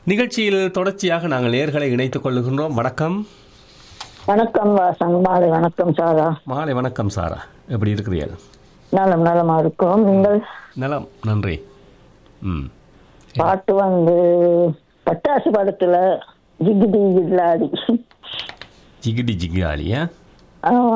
நிகழ்ச்சியில் தொடர்ச்சியாக நாங்கள் நேர்களை இணைத்துக் கொள்ளுகின்றோம் வணக்கம் வணக்கம் வாசன் மாலை வணக்கம் சாரா மாலை வணக்கம் சாரா எப்படி இருக்கிறீர்கள் நலம் நலமா இருக்கும் நீங்கள் நலம் நன்றி ம் பாட்டு வந்து பட்டாசு படத்துல ஜிகிடி ஜில்லாடி ஜிகிடி ஜிகிடாலியா ஆமா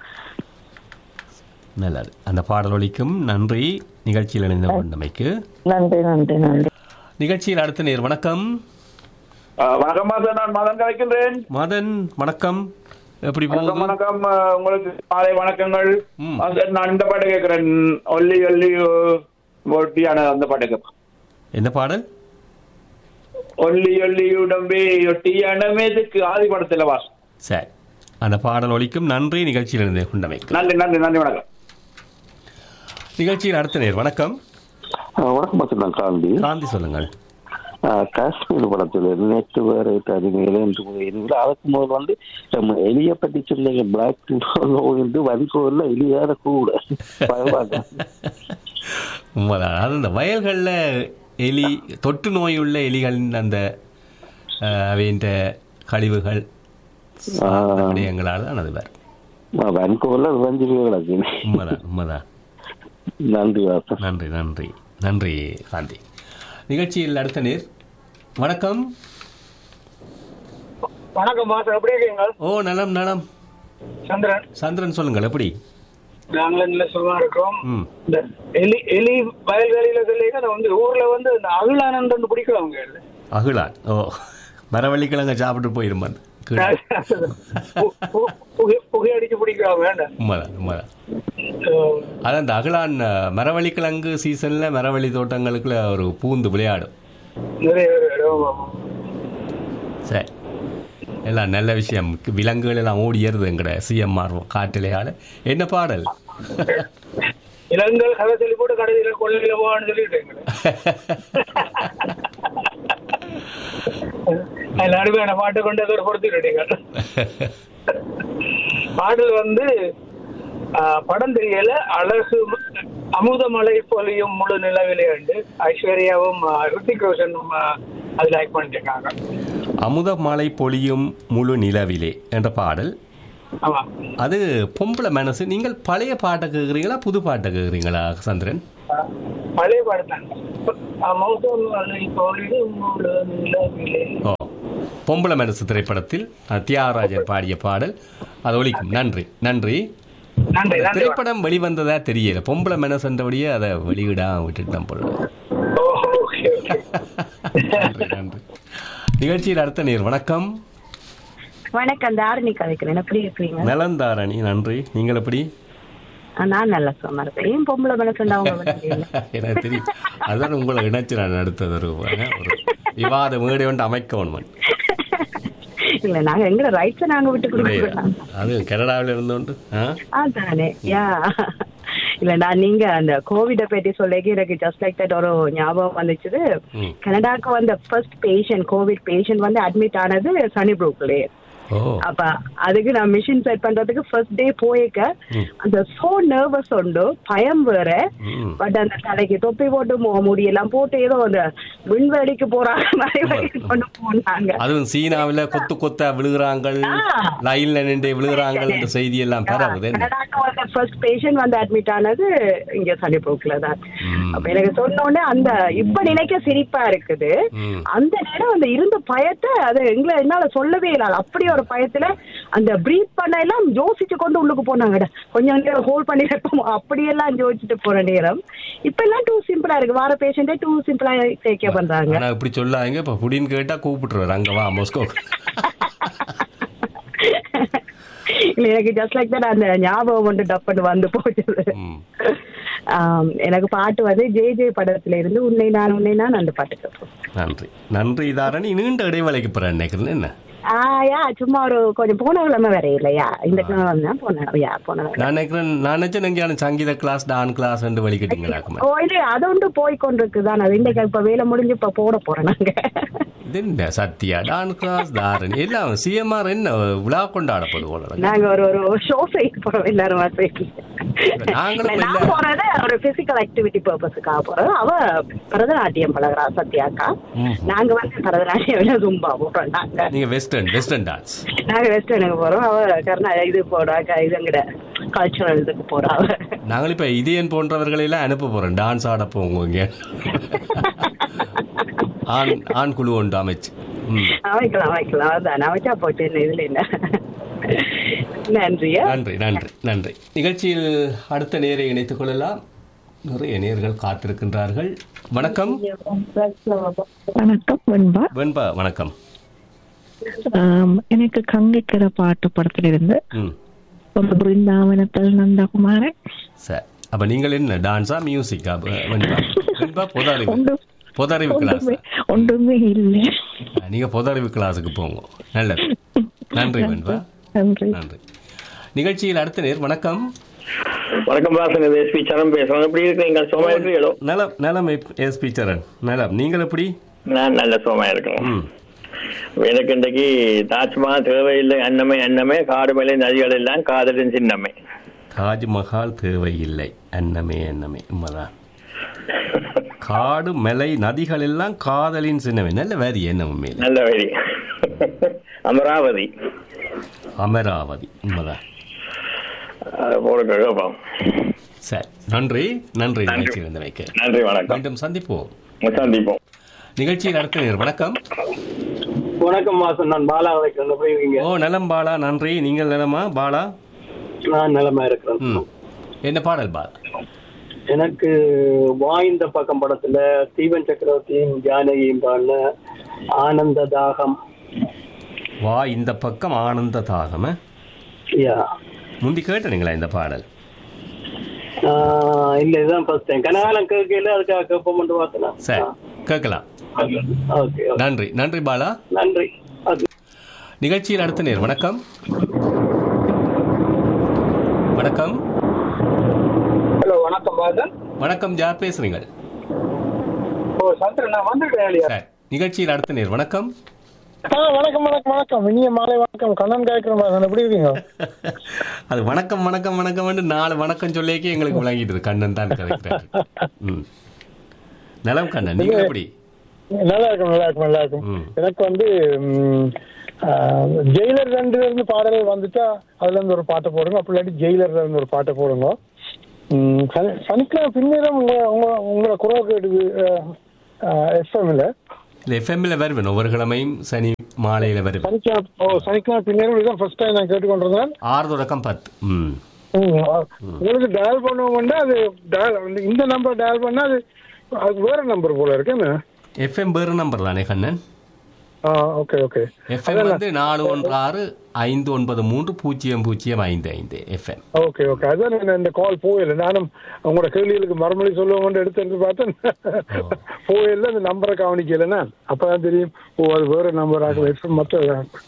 நல்லது அந்த பாடல் ஒலிக்கும் நன்றி நிகழ்ச்சியில் இணைந்த கொண்டமைக்கு நன்றி நன்றி நன்றி நிகழ்ச்சியில் அடுத்த நேர் வணக்கம் ஆ, வணக்கம் மாதன் நான் மதன் கலைக்கின்றேன் மதன் வணக்கம் எப்படி வணக்கம் போகுது வணக்கம் ஆ, உங்களுக்கு மாலை வணக்கங்கள் ம். மாதன், நான் இந்த பாட்டு கேட்கிறேன் ஒல்லி ஒல்லி ஒட்டியான அந்த பாட்டு கேட்பேன் என்ன பாடல் ஒல்லி ஒல்லி உடம்பே ஒட்டியான மேதுக்கு ஆதி படத்துல வாஸ் சரி அந்த பாடல் ஒலிக்கும் நன்றி நிகழ்ச்சியில் இணைந்த கொண்டமைக்கு நன்றி நன்றி நன்றி வணக்கம் நிகழ்ச்சியில் அடுத்த நேர் வணக்கம் வணக்கம் மட்டும் நான் காந்தி காந்தி சொல்லுங்கள் ஆஹ் காஷ்மீர் படத்தில் நேற்று வேறு அதிமையில என்று போயிருந்தது அதுக்கு முதல் வந்து நம்ம எலியை பற்றி சொன்னீங்க பிளாக் என்று வன்கோரில் எலியாத கூட பயமாக உண்மைதான் அது இந்த வயல்களில் எலி தொற்று நோயுள்ள எலிகளின் அந்த அஹ், அவைன்ற கழிவுகள் சார்ந்த விடயங்களால் தான் அது வேறு வன்கோரில் விளைஞ்சு கிடக்கு உண்மைதான் உண்மைதான் நன்றி வாசன் நன்றி நன்றி நன்றி காந்தி நிகழ்ச்சியில் அடுத்த நேர் வணக்கம் வணக்கம் மாஸ்டர் எப்படி இருக்கீங்க ஓ நலம் நலம் சந்திரன் சந்திரன் சொல்லுங்கள் எப்படி நாங்களும் நல்ல சுகமா இருக்கோம் ம் இந்த எலி எலி வயல்வெளியில சொல்லிங்க அதை வந்து ஊர்ல வந்து இந்த அகிலானந்த் ஒன்று பிடிக்கிறவங்க இல்ல அகுலான் ஓ மரவள்ளிக்கிழங்க சாப்பிட்டு போயிருமான் கீழே. பு- பு- புகை- புகையடிச்சு பிடிக்கிறவங்க வேண்டாம் உண்மைதான் உண்மைதான் அது அந்த அகலான் அஹ், மரவள்ளிக்கிழங்கு சீசன்ல மரவள்ளி தோட்டங்களுக்குள்ள ஒரு பூந்து விளையாடும் நிறைய பேர் ஆமா. சரி எல்லாம் நல்ல விஷயம் விலங்குகள் எல்லாம் ஓடி ஏறுது எங்கட சிஎம்ஆர் காட்டிலையால என்ன பாடல் இளங்கல் கதை சொல்லி போட்டு கடைசியில கொள்ளையில போவான்னு சொல்லிட்டு அதுல அருமையான பாட்டு கொண்டு அதை பொறுத்துக்கிட்டீங்க பாடல் வந்து ஆ, படம் தெரியல அழகு அமுதமலை பொலியும் முழு நிலவிலே உண்டு ஐஸ்வர்யாவும் ஆ, ரித்திக் ரோஷனும் ஆ, அதுல ஆக்ட் பண்ணிருக்காங்க அமுத மலை பொழியும் முழு நிலவிலே என்ற பாடல் ஆமா அது பொம்பளை மனசு நீங்கள் பழைய பாட்டை கேட்குறீங்களா புது பாட்டை கேட்குறீங்களா சந்திரன் ஆ, பழைய பாடம் தான் அமுதமலை பொலியும் முழு நிலவிலே ஓ பொம்பளை மனசு திரைப்படத்தில் அஹ், தியாகராஜர் பாடிய பாடல் அது ஒலிக்கும் நன்றி நன்றி நன்றி நன்றி திரைப்படம் வெளிவந்ததா தெரியல பொம்பளை மனசுன்றபடியே அதை வெளியிடாம விட்டுட்டு தான் போடுவேன் ஓ, ஓகே ஓகே நன்றி நன்றி நிகழ்ச்சியில் அடுத்த நேர் வணக்கம் வணக்கம் தாரணி கதைக்கிறேன் எப்படி இருக்கீங்க நலந்தாரணி நன்றி நீங்கள் எப்படி ஆ, நான் நல்லா சும்மா இருக்கேன் ஏன் பொம்பளை மனசுண்டா அவங்க தெரியல எனக்கு தெரியும் அதான் உங்களை இணைச்சு நான் அடுத்தது ஒரு ஒரு விவாத மேடை ஒன்று அமைக்கணும் இல்ல நாங்க எங்க ரைட்ஸ் நாங்க விட்டு கொடுக்கலாம் அது கனடாவில் இருந்தோண்டு ஆ அதானே யா இல்ல நான் நீங்க அந்த கோவிட பத்தி சொல்லிக்க எனக்கு ஜஸ்ட் லைக் தட் ஒரு ஞாபகம் வந்துச்சு ம். கனடாக்கு வந்த ஃபர்ஸ்ட் பேஷண்ட் கோவிட் பேஷண்ட் வந்து அட்மிட் ஆனது சனி ப்ரூக்லயே ஓ அப்ப அதுக்கு நான் மிஷின் செட் பண்றதுக்கு ஃபர்ஸ்ட் டே போயிருக்க அந்த சோ நர்வஸ் உண்டு பயம் வேற ம். பட் அந்த தலைக்கு தொப்பி போட்டு மு- முடியெல்லாம் போட்டு ஏதோ அந்த விண்வெளிக்கு போறாங்க மாதிரி வரைக்கும் கொண்டு போனாங்க அதுவும் சீனாவில் கொத்து கொத்தா விழுகிறாங்க லைன்ல நின்று விழுகிறாங்க என்ற செய்தி எல்லாம் பரவுது என்ன? கனடாக்கு வந்த ஃபர்ஸ்ட் பேஷண்ட் வந்து அட்மிட் ஆனது இங்க சனிபோக்ல தான் ம். அப்ப எனக்கு சொன்ன உடனே அந்த இப்ப நினைக்க சிரிப்பா இருக்குது ம். அந்த நேரம் அந்த இருந்த பயத்தை அது எங்களை என்னால சொல்லவே இல்லை அப்படி ஒரு பயத்துல அந்த பிரீத் பண்ண எல்லாம் யோசிச்சு கொண்டு உள்ளுக்கு போனாங்கடா கொஞ்சம் நேரம் ஹோல்ட் பண்ணி வைப்போம் அப்படியெல்லாம் யோசிச்சுட்டு போற நேரம் இப்ப எல்லாம் டூ சிம்பிளா இருக்கு வார பேஷண்டே டூ சிம்பிளா டேக் கேர் பண்றாங்க ஆனா இப்படி சொல்லாதீங்க இப்ப புடின்னு கேட்டா கூப்பிட்டுருவாரு அங்க வா மொஸ்கோ இல்ல எனக்கு ஜஸ்ட் லைக் தான் அந்த ஞாபகம் வந்து டப்புன்னு வந்து போச்சு ம். ஆம், எனக்கு பாட்டு வந்து ஜே ஜே படத்துல இருந்து உன்னை நான் உன்னை நான் அந்த பாட்டு கேட்போம் நன்றி நன்றி தாரணி நீண்ட இடைவேளைக்கு போறேன் நினைக்கிறேன் என்ன ஆ யா சும்மா ஒரு கொஞ்சம் போன கிழமை வேற இல்லையா இந்த கிழமை தான் போன யா போன கிழமை. நான் நினைக்கிறேன் நான் நினைச்சேன் எங்கேயான சங்கீத கிளாஸ் டான் கிளாஸ் என்று வழிகட்டிங்களாக்குமே ஓ இது அது ஒன்று போய் கொண்டிருக்குதான் அது இன்றைக்கு இப்ப வேலை முடிஞ்சு இப்ப போட போறோம் நாங்க இது என்ன சத்யா டான் கிளாஸ் தாரணி எல்லாம் சிஎம்ஆர் என்ன விழா கொண்டாடப்படுது போல இருக்கு. நாங்க ஒரு ஒரு ஷோ செய்ய போறோம் எல்லாரும் சேர்த்து இப்ப நாங்களும் நான் இல்ல- போறது ஒரு பிசிக்கல் ஆக்டிவிட்டி பர்பஸுக்காக போறோம் அவ பரதநாட்டியம் பழகுறா சத்யாக்கா ம். நாங்க வந்து பரதநாட்டியம் விட ஜும்பா போறோம் நாங்க நீங்க வெஸ்டர்ன் வெஸ்டர்ன் டான்ஸ் நாங்க வெஸ்டர்னுக்கு போறோம் அவ கர்நாடகா இது போறா க- இது எங்கட கல்ச்சுரல் இதுக்கு போறா அவ நாங்கள் இப்ப இதயன் போன்றவர்களை எல்லாம் அனுப்ப போறோம் டான்ஸ் ஆட போங்க இங்க ஆண் ஆண் குழு ஒன்று அமைச்சு ம். அமைக்கலாம் அமைக்கலாம் அதான் அமைச்சா போச்சு என்ன இதுல என்ன நன்றியா நன்றி நன்றி நன்றி நிகழ்ச்சியில் அடுத்த நேரை இணைத்துக் கொள்ளலாம் நிறைய நேர்கள் காத்திருக்கின்றார்கள் வணக்கம் வணக்கம் வெண்பா வெண்பா வணக்கம் ஆம், எனக்கு கங்கைக்கிற பாட்டு படத்திலிருந்து ம் ஒரு பிருந்தாவனத்தில் நந்தகுமாரன் சரி அப்ப நீங்கள் என்ன டான்ஸா மியூசிக்கா வெண்பா வெண்பா பொது அறிவு ஒன்று பொது அறிவு கிளாஸ் ஒன்றுமே ஒன்றுமே இல்லை நீங்க பொது அறிவு கிளாஸுக்கு போங்க நல்லது நன்றி வெண்பா நன்றி நன்றி நிகழ்ச்சியில் அடுத்த நேர் வணக்கம் வணக்கம் பாசங்க எஸ்பி சரண் பேசுறேன் எப்படி இருக்கீங்க சுகமா இருக்கிறீங்களோ நலம் நலம் எஸ்பி சரண் நலம் நீங்கள் எப்படி நான் நல்ல சுகமா இருக்கேன் ம் எனக்கு இன்றைக்கு தாஜ்மஹால் தேவையில்லை அன்னமே அன்னமே காடு மலை நதிகள் எல்லாம் காதலின் சின்னமே தாஜ்மஹால் தேவையில்லை அன்னமே அன்னமே உண்மைதான் காடு மலை நதிகள் எல்லாம் காதலின் சின்னமே நல்ல வேதி என்ன உண்மையில நல்ல வழி அமராவதி அமராவதி உண்மைதான் அது போடுங்க கேட்போம் சரி நன்றி நன்றி நிகழ்ச்சியில் இருந்து வைக்க நன்றி வணக்கம் மீண்டும் சந்திப்போம் சந்திப்போம் நிகழ்ச்சியில் அடுத்த நேர் வணக்கம் வணக்கம் மாசம் நான் பாலா வைக்கிறேன் எப்படி இருக்கீங்க ஓ நலம் பாலா நன்றி நீங்கள் நலமா பாலா நான் நிலமா இருக்கிறேன் ம் என்ன பாடல் பாலா எனக்கு வாய்ந்த பக்கம் படத்துல ஸ்டீவன் சக்கரவர்த்தியும் ஜானகியும் பாடின ஆனந்த தாகம் வா இந்த பக்கம் ஆனந்த தாகம் ஆ? யா முந்தி கேட்டீங்களா இந்த பாடல் ஆஹ் இல்ல இதுதான் ஃபர்ஸ்ட் டைம் கனகாலம் கேட்கல அதுக்காக கேட்போம்னு பார்த்தனா சரி கேட்கலாம் ஓகே நன்றி நன்றி பாலா நன்றி ஓகே நிகழ்ச்சியில் அடுத்த நேர் வணக்கம் வணக்கம் ஹலோ வணக்கம் பாதன் வணக்கம் யார் பேசுறீங்க ஓ சந்திரன் நான் வந்துட்டேன் இல்லையா சரி நிகழ்ச்சியில் அடுத்த நேர் வணக்கம் ஆ வணக்கம் வணக்கம் வணக்கம் இனிய மாலை வணக்கம் கண்ணன் காய்க்கிறேன் பாதன் எப்படி இருக்கீங்க அது வணக்கம் வணக்கம் வணக்கம் வந்து நாலு வணக்கம் சொல்லிக்கே எங்களுக்கு விளங்கிடுது கண்ணன் தான் கதைக்கிறார் ம் நலம் கண்ணன் நீங்க எப்படி நல்லா இருக்கும் நல்லா இருக்கும் நல்லா இருக்கும் ம். எனக்கு வந்து ம், ஆ, ஜெயிலர் ரெண்டுல இருந்து பாடல் வந்துட்டா அதுல இருந்து ஒரு பாட்டை போடுங்க அப்படி இல்லாட்டி ஜெயிலர்ல இருந்து ஒரு பாட்டை போடுங்க ம், சனி- சனிக்கிழமை பின்னேரம் உங்க உங்க உங்களோட குரல் கேட்டுது எஃப்எம்ல இந்த எஃப்எம்ல வருவேன் ஒவ்வொரு கிழமையும் சனி மாலையில வருவேன் சனிக்கிழமை ஓ சனிக்கிழமை பின்னேரம் இதுதான் ஃபர்ஸ்ட் டைம் நான் கேட்டுக்கொண்டிருந்தேன் ஆறு தொடக்கம் பத்து ம் ம், ஆ, உங்களுக்கு டயல் பண்ணுவோம்னா அது dial- இந்த நம்பர் டயல் பண்ணா அது அது வேற நம்பர் போல இருக்கு என்ன எஃப்எம் வேறு நம்பர் தானே கண்ணன் ஆ ஓகே ஓகே எஃப்எம் வந்து நாலு ஒன்று ஆறு ஐந்து ஒன்பது மூன்று பூஜ்ஜியம் பூஜ்ஜியம் ஐந்து ஐந்து எஃப்எம் ஓகே ஓகே அதான் நான் இந்த கால் போயில நானும் உங்களோட கேள்விகளுக்கு மறுமொழி சொல்லுவோம் எடுத்து எடுத்து பார்த்தேன் போயில அந்த நம்பரை கவனிக்கலன்னா அப்பதான் தெரியும் ஓ அது வேற நம்பர் ஆகும் மற்ற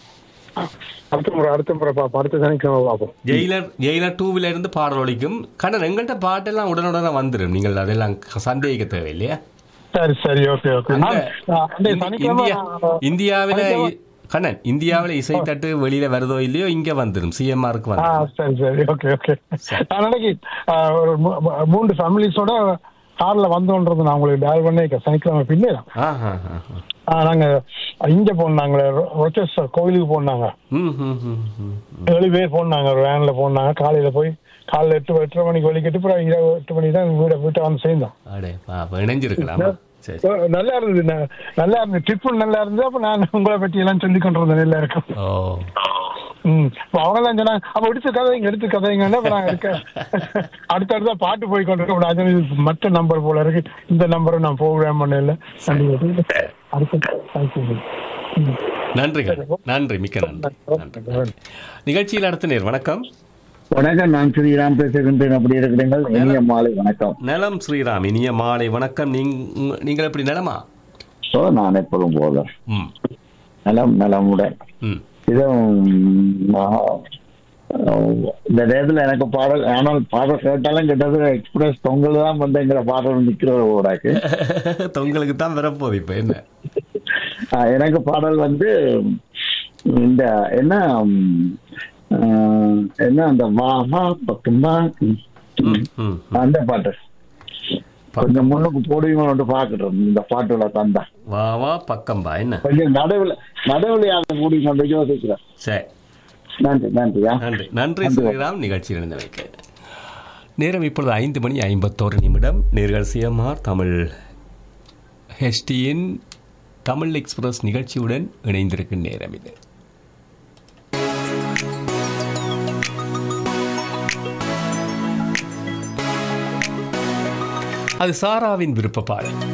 அடுத்த முறை அடுத்த முறை பார்ப்போம் அடுத்த சனிக்கிழமை பார்ப்போம் ஜெயிலர் ஜெயிலர் டூவில இருந்து பாடல் ஒழிக்கும் கண்ணன் எங்கள்கிட்ட பாட்டெல்லாம் உடனுடனே வந்துடும் நீங்கள் அதெல்லாம் சந்தேகிக்க தேவையில்லையா சரி சரி ஓகே ஓகே அங்க இந்தியா இந்தியாவில கண்ணன் இந்தியாவில இசைத்தட்டு வெளியில வருதோ இல்லையோ இங்க வந்துடும் சிஎம்ஆருக்கு ஆ வந்துடும் சரி சரி ஓகே ஓகே நான் நினைக்கி ஆ, ஒரு மூ- மூ- மூன்று ஃபேமிலிஸோட கார்ல வந்தோன்றது நான் உங்களுக்கு டயல் பண்ணி சனிக்கிழமை பின்னே ஆஹா, ஆஹா. ஆ, நாங்க இங்க போனாங்களே ரொச்செஸ்டர் கோயிலுக்கு போனாங்க ம், ம், ம், ம். ஏழு பேர் போனாங்க ஒரு வேன்ல போனாங்க காலையில போய் காலைல எட்டு எட்டரை மணிக்கு வெளிக்கிட்டு அப்புறம் இரவு எட்டு மணிக்கு தான் வீட வீட்டை வந்து சேர்ந்தோம் அடே பாப்பா, இணைஞ்சிருக்கலாமா சரி ஓ, நல்லா இருந்தது ந- நல்லா இருந்தது ட்ரிப்பு நல்லா இருந்தது அப்ப நான் உங்களை பத்தி எல்லாம் சொல்லி கொண்டிருந்தேன் எல்லாருக்கும் ஓ ம் அப்ப அவங்க தான் சொன்னாங்க அப்ப எடுத்து கதைங்க எடுத்து கதைங்கன்னா அப்ப நான் இருக்க அடுத்தடுத்த பாட்டு போய் கொண்டிருக்கேன் அது இது மற்ற நம்பர் போல இருக்கு இந்த நம்பரும் நான் ப்ரோக்ராம் பண்ணல அடுத்து தேங்க்யூ ம். நன்றி கண்ணன். நன்றி மிக்க நன்றி நன்றி நன்றி. நிகழ்ச்சியில் அடுத்த நேர் வணக்கம் வணக்கம் நான் ஸ்ரீராம் பேசுகின்றேன் அப்படி இருக்கிறீர்கள் இனிய மாலை வணக்கம் நலம் ஸ்ரீராம் இனிய மாலை வணக்கம் நீங்க நீங்கள் எப்படி நலமா ஸோ நான் எப்பொழுதும் போல ம் நலம் நலமுடன் ம் இது இந்த நேரத்தில் எனக்கு பாடல் ஆனால் பாடல் கேட்டாலும் கிட்டத்தட்ட எக்ஸ்பிரஸ் பொங்கல் தான் வந்துங்கிற பாடல் நிற்கிற ஓடாக்கு உங்களுக்கு தான் வரப்போகுது இப்போ என்ன ஆஹ் எனக்கு பாடல் வந்து இந்த என்ன ம், ஆஹ் என்ன அந்த வா வா பக்கமா ம், ம். அந்த பாட்டு கொஞ்சம் முன்னுக்கு போடுவீங்களோன்னு பாக்குறோம் இந்த பாட்டுல தந்தா வா வா பக்கம் பா என்ன கொஞ்சம் நடுவில் நடுவில் அதை கூடி கொண்டு யோசிக்கிறேன் சரி நன்றி நன்றியா நன்றி நன்றி ஸ்ரீராம் நிகழ்ச்சி இருந்து வைக்க நேரம் இப்பொழுது ஐந்து மணி ஐம்பத்தோரு நிமிடம் நேர்கள் சிஎம்ஆர் தமிழ் ஹெச்டியின் தமிழ் எக்ஸ்பிரஸ் நிகழ்ச்சியுடன் இணைந்திருக்கும் நேரம் இது அது சாராவின் விருப்ப பாடல்